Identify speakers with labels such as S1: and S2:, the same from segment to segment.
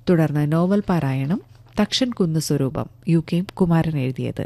S1: തുടർന്ന് നോവൽ പാരായണം തക്ഷൻ കുന്ന് സ്വരൂപം യു കെ കുമാരൻ എഴുതിയത്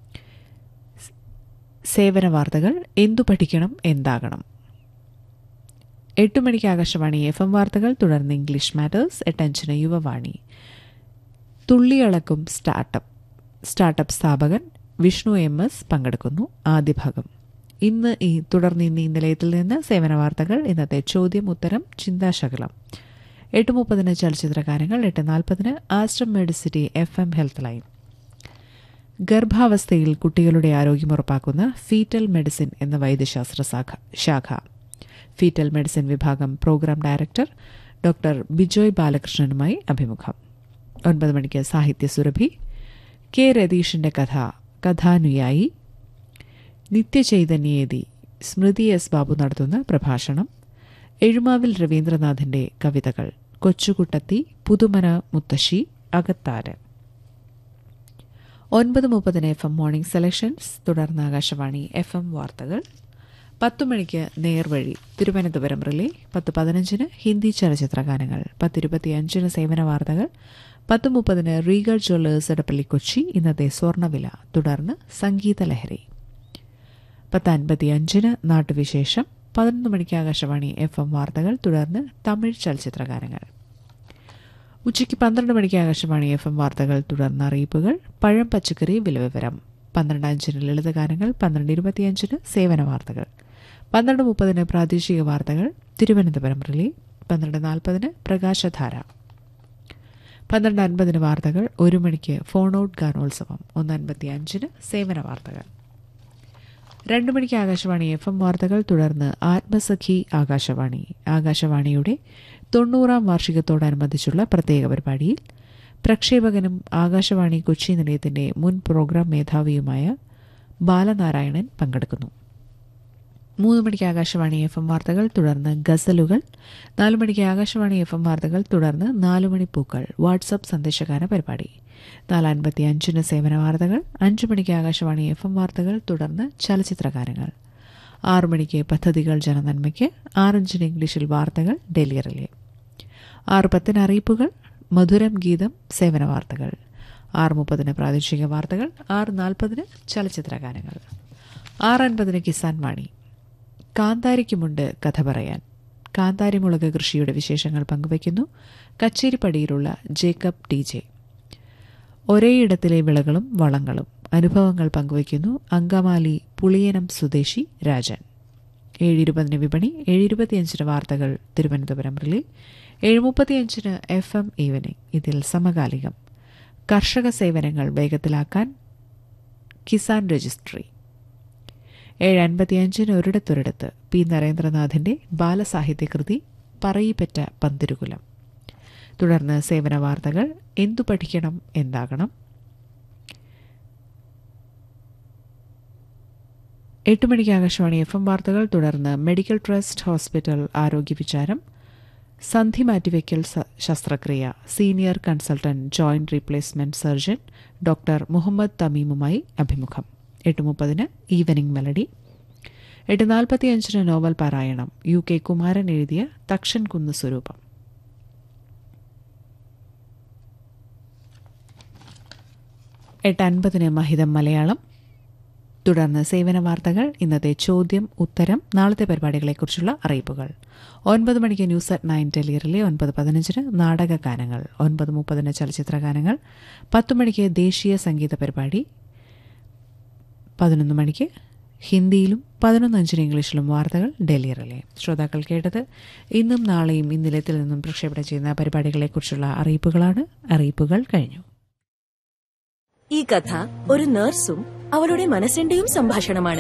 S1: സേവന വാർത്തകൾ എന്തു പഠിക്കണം എന്താകണം എട്ട് മണിക്ക് ആകാശവാണി എഫ് എം വാർത്തകൾ തുടർന്ന് ഇംഗ്ലീഷ് മാറ്റേഴ്സ് എട്ടഞ്ചിന് യുവവാണി തുള്ളിയളക്കും സ്റ്റാർട്ടപ്പ് സ്റ്റാർട്ടപ്പ് സ്ഥാപകൻ വിഷ്ണു എം എസ് പങ്കെടുക്കുന്നു ആദ്യ ഭാഗം ഇന്ന് ഈ തുടർന്ന് ഇന്ന് ഈ നിലയത്തിൽ നിന്ന് സേവന വാർത്തകൾ ഇന്നത്തെ ചോദ്യം ഉത്തരം ചിന്താശകലം എട്ട് മുപ്പതിന് ചലച്ചിത്രകാരങ്ങൾ എട്ട് നാൽപ്പതിന് Aster medicity F M health line ഗർഭാവസ്ഥയിൽ കുട്ടികളുടെ ആരോഗ്യം ഉറപ്പാക്കുന്ന ഫീറ്റൽ മെഡിസിൻ എന്ന വൈദ്യശാസ്ത്ര ശാഖ ശാഖ ഫീറ്റൽ മെഡിസിൻ വിഭാഗം പ്രോഗ്രാം ഡയറക്ടർ ഡോക്ടർ ബിജോയ് ബാലകൃഷ്ണനുമായി അഭിമുഖം ഒൻപത് മണിക്ക് സാഹിത്യ സുരഭി കെ രതീഷിന്റെ കഥ കഥാനുയായി നിത്യചൈതന്യേതി സ്മൃതി എസ് ബാബു നടത്തുന്ന പ്രഭാഷണം എഴുമാവിൽ രവീന്ദ്രനാഥിന്റെ കവിതകൾ കൊച്ചുകുട്ടത്തി പുതുമന മുത്തശ്ശി അകത്താര് ഒൻപത് മുപ്പതിന് എഫ് എം മോർണിംഗ് സെലക്ഷൻസ് തുടർന്ന് ആകാശവാണി എഫ് എം വാർത്തകൾ പത്തു മണിക്ക് നേർവഴി തിരുവനന്തപുരം റിലേ പത്ത് പതിനഞ്ചിന് ഹിന്ദി ചലച്ചിത്ര ഗാനങ്ങൾ പത്തിരുപത്തിയഞ്ചിന് സേവന വാർത്തകൾ പത്ത് മുപ്പതിന് റീഗൽ ജ്വല്ലേഴ്സ് എടപ്പള്ളി കൊച്ചി ഇന്നത്തെ സ്വർണ്ണവില തുടർന്ന് സംഗീത ലഹരി പത്ത് അൻപത്തിയഞ്ചിന് നാട്ടുവിശേഷം പതിനൊന്ന് മണിക്ക് ആകാശവാണി എഫ് എം വാർത്തകൾ തുടർന്ന് തമിഴ് ചലച്ചിത്ര ഗാനങ്ങൾ ഉച്ചയ്ക്ക് പന്ത്രണ്ട് മണിക്ക് ആകാശവാണി എഫ് എം വാർത്തകൾ തുടർന്ന് അറിയിപ്പുകൾ പഴം പച്ചക്കറി വിലവിവരം പന്ത്രണ്ട് അഞ്ചിന് ലളിതഗാനങ്ങൾ പന്ത്രണ്ട് ഇരുപത്തിയഞ്ചിന് സേവന വാർത്തകൾ പന്ത്രണ്ട് മുപ്പതിന് പ്രാദേശിക വാർത്തകൾ തിരുവനന്തപുരം റിലേ പന്ത്രണ്ട് നാൽപ്പതിന് പ്രകാശധാര പന്ത്രണ്ട് അൻപതിന് വാർത്തകൾ ഒരു മണിക്ക് ഫോൺ ഔട്ട് ഗാനോത്സവം ഒന്ന് അൻപത്തി അഞ്ചിന് സേവന വാർത്തകൾ രണ്ടു മണിക്ക് ആകാശവാണി എഫ് എം വാർത്തകൾ തുടർന്ന് ആത്മസഖി ആകാശവാണി ആകാശവാണിയുടെ തൊണ്ണൂറാം വാർഷികത്തോടനുബന്ധിച്ചുള്ള പ്രത്യേക പരിപാടിയിൽ പ്രക്ഷേപകനും ആകാശവാണി കൊച്ചി നിലയത്തിന്റെ മുൻ പ്രോഗ്രാം മേധാവിയുമായ ബാലനാരായണൻ പങ്കെടുക്കുന്നു മൂന്ന് മണിക്ക് ആകാശവാണി എഫ് എം വാർത്തകൾ തുടർന്ന് ഗസലുകൾ നാലു മണിക്ക് ആകാശവാണി എഫ് എം വാർത്തകൾ തുടർന്ന് നാലു മണി പൂക്കൾ വാട്സപ്പ് സന്ദേശഗാന പരിപാടി നാല് അൻപത്തി അഞ്ചിന് സേവന വാർത്തകൾ അഞ്ചു മണിക്ക് ആകാശവാണി എഫ് എം വാർത്തകൾ തുടർന്ന് ചലച്ചിത്ര ഗാനങ്ങൾ ആറു മണിക്ക് പദ്ധതികൾ ജനനന്മയ്ക്ക് ആറഞ്ചിന് ഇംഗ്ലീഷിൽ വാർത്തകൾ ഡൽഹി റിലേ ആറ് പത്തിന് അറിയിപ്പുകൾ മധുരം ഗീതം സേവന വാർത്തകൾ ആറ് മുപ്പതിന് പ്രാദേശിക വാർത്തകൾ ആറ് നാൽപ്പതിന് ചലച്ചിത്ര ഗാനങ്ങൾ ആറ് അൻപതിന് കിസാൻ വാണി കാന്താരിക്കുമുണ്ട് കഥ പറയാൻ കാന്താരിമുളക് കൃഷിയുടെ വിശേഷങ്ങൾ പങ്കുവയ്ക്കുന്നു കച്ചേരിപ്പടിയിലുള്ള ജേക്കബ് ടി ജെ ഒരേയിടത്തിലെ വിളകളും വളങ്ങളും അനുഭവങ്ങൾ പങ്കുവയ്ക്കുന്നു അങ്കമാലി പുളിയനം സ്വദേശി രാജൻ ഏഴിരുപതിന് വിപണി ഏഴിരുപത്തിയഞ്ചിന് വാർത്തകൾ തിരുവനന്തപുരം റിലേ ഏഴ് മുപ്പത്തിയഞ്ചിന് എഫ് എം ഈവനിംഗ് ഇതിൽ സമകാലികം കർഷക സേവനങ്ങൾ വേഗത്തിലാക്കാൻ കിസാൻ രജിസ്ട്രി ഏഴ് അൻപത്തിയഞ്ചിന് ഒരിടത്തൊരിടത്ത് പി നരേന്ദ്രനാഥിന്റെ ബാലസാഹിത്യകൃതി പറയിപ്പറ്റ പന്തിരുകുലം തുടർന്ന് സേവന വാർത്തകൾ എന്തു പഠിക്കണം എന്താകണം എട്ട് മണിക്ക് ആകാശവാണി എഫ് എം വാർത്തകൾ തുടർന്ന് മെഡിക്കൽ ട്രസ്റ്റ് ഹോസ്പിറ്റൽ ആരോഗ്യ വിചാരം സന്ധി മാറ്റിവെക്കൽ ശസ്ത്രക്രിയ senior consultant joint replacement surgeon doctor Muhammad തമീമുമായി അഭിമുഖം എട്ട് മുപ്പതിന് ഈവനിംഗ് മെലഡി എട്ട് നാൽപ്പത്തിയഞ്ചിന് നോവൽ പാരായണം യു കെ കുമാരൻ എഴുതിയ തക്ഷൻ കുന്ന് സ്വരൂപം എട്ട് അൻപതിന് മഹിതം മലയാളം തുടർന്ന് സേവന വാർത്തകൾ ഇന്നത്തെ ചോദ്യം ഉത്തരം നാളത്തെ പരിപാടികളെക്കുറിച്ചുള്ള അറിയിപ്പുകൾ ഒൻപത് മണിക്ക് ന്യൂസ് അറ്റ് നയൻ ടെലിയറിലെ ഒൻപത് പതിനഞ്ചിന് നാടക ഗാനങ്ങൾ ഒൻപത് മുപ്പതിന് ചലച്ചിത്ര ഗാനങ്ങൾ പത്ത് മണിക്ക് ദേശീയ സംഗീത പരിപാടി പതിനൊന്ന് മണിക്ക് ഹിന്ദിയിലും പതിനൊന്ന് അഞ്ചിന് ഇംഗ്ലീഷിലും വാർത്തകൾ ഡൽഹിയിലെ ശ്രോതാക്കൾ കേട്ടത് ഇന്നും നാളെയും ഇന്നിലത്തിൽ നിന്നും പ്രക്ഷേപണം ചെയ്യുന്ന പരിപാടികളെക്കുറിച്ചുള്ള അറിയിപ്പുകളാണ് അറിയിപ്പുകൾ കഴിഞ്ഞു
S2: ഈ കഥ ഒരു നഴ്സും അവളുടെ മനസ്സിന്റെയും സംഭാഷണമാണ്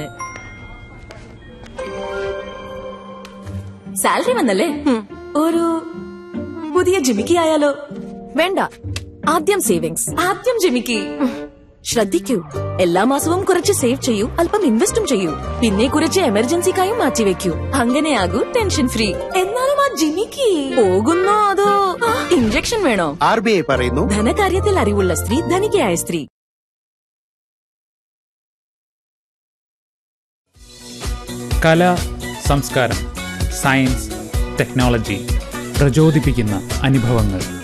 S2: സാലറി വന്നല്ലേ ഒരു പുതിയ ജിമിക്കി ആയാലോ വേണ്ട ആദ്യം സേവിങ്സ് ആദ്യം ജിമിക്കി ശ്രദ്ധിക്കൂ എല്ലാ മാസവും കുറച്ച് സേവ് ചെയ്യൂ അല്പം ഇൻവെസ്റ്റും ചെയ്യൂ പിന്നെ കുറച്ച് എമർജൻസിക്കായും മാറ്റിവെക്കൂ അങ്ങനെയാകൂ ടെൻഷൻ ഫ്രീ എന്നാലും ആ ജിമിക്കി പോകുന്നോ അതോ ഇഞ്ചക്ഷൻ വേണോ
S3: ആർ ബി ഐ പറയുന്നു
S2: ധനകാര്യത്തിൽ അറിവുള്ള സ്ത്രീ ധനികയായ സ്ത്രീ
S4: കല സംസ്കാരം സയൻസ് ടെക്നോളജി പ്രചോദിപ്പിക്കുന്ന അനുഭവങ്ങൾ